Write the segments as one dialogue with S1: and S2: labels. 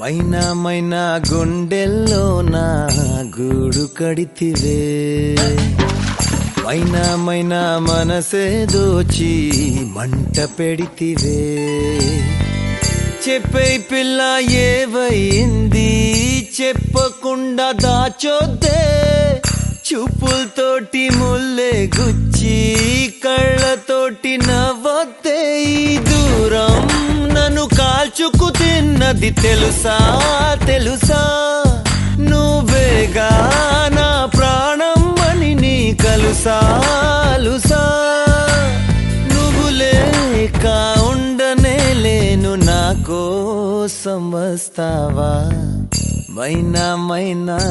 S1: మైనా మైనా గుండెల్లో నా గూడు కడితివే మైనా మైనా మనసే దోచి మంట పెడితివే చెప్పే పిల్ల ఏవైంది చెప్పకుండా దాచొద్దే చూపులతోటి ముల్లే గుచ్చి కళ్ళతోటి నవ్వొద్దే ఈ దూరం నన్ను కాల్చుకు తిన్నది తెలుసా తెలుసా నువ్వేగా నా ప్రాణం అని నీ కలుసా అలుసా నువ్వు లేక ఉండనే లేను నా కోసం వస్తావా మైనా మైనా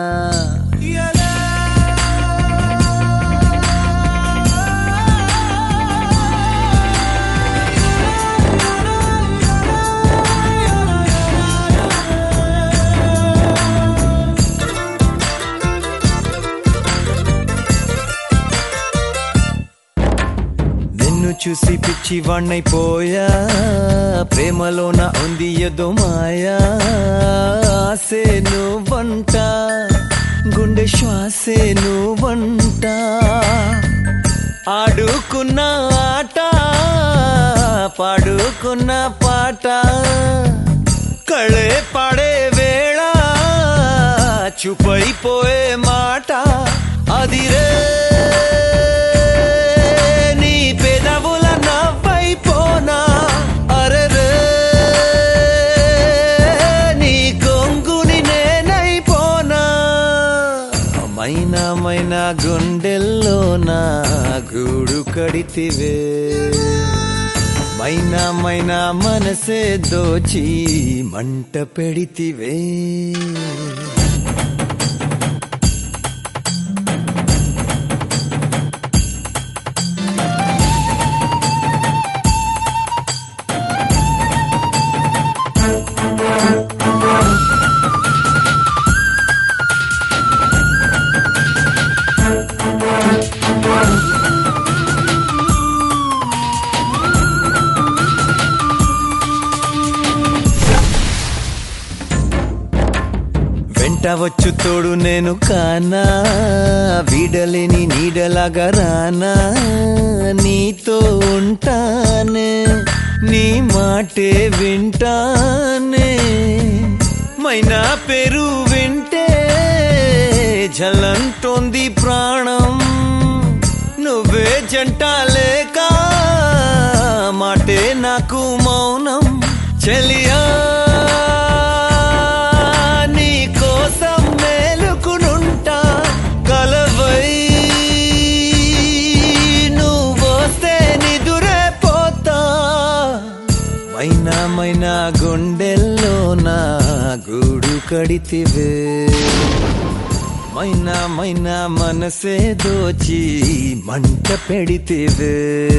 S1: నిన్ను చూసి పిచ్చి వాణ్ణైపోయా ప్రేమలోన ఉంది ఏదో మాయా ఆసే నువ్వంట గుండె శ్వాసే నువ్వంట ఆడుకున్న ఆట పాడుకున్న పాట కళే పాడే వేళ చూపైపోయే మాట అదిరే నీ పెదవుల నవ్వైపోనా అరరే నీ కొంగుని నేనైపోనా మైనా మైనా గుండెల్లో నా గూడు కడితివే మైనా మైనా మనసే దోచి మంట పెడితివే వెంట వచ్చు తోడు నేను కానా వీడలేని నీడలాగా రానా నీతో ఉంటానే నీ మాటే వింటానే మైనా పేరు వింటే జలంటోంది ప్రాణం నువ్వే జంట లేక మాటే నాకు మౌనం చెలియా నీ కోసం మేలుకునుంటా కలవై నువ్వొస్తే నిదురే పోతా మైనా మైనా గుండెల్లో నా గూడు కడితివే మైనా మైనా మనసే దోచి మంట పెడితివే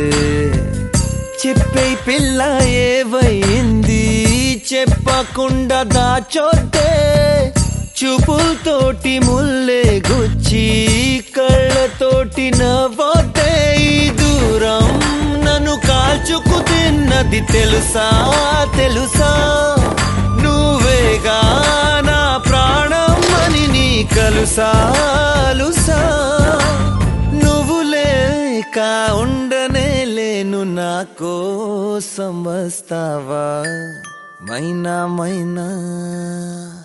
S1: చెప్పే పిల్ల ఏవైంది చెప్పకుండా దాచొద్దే చూపులతోటి ముల్లే గుచ్చి కళ్ళతోటి నవ్వొద్దే ఈ దూరం నన్ను కాల్చుకు తిన్నది తెలుసా తెలుసా నువ్వేగా నా ప్రాణం అని నీ కలుసాలుసా నువ్వు లేక ఉండనే లేను నా కోసం వస్తావా మైనా మైనా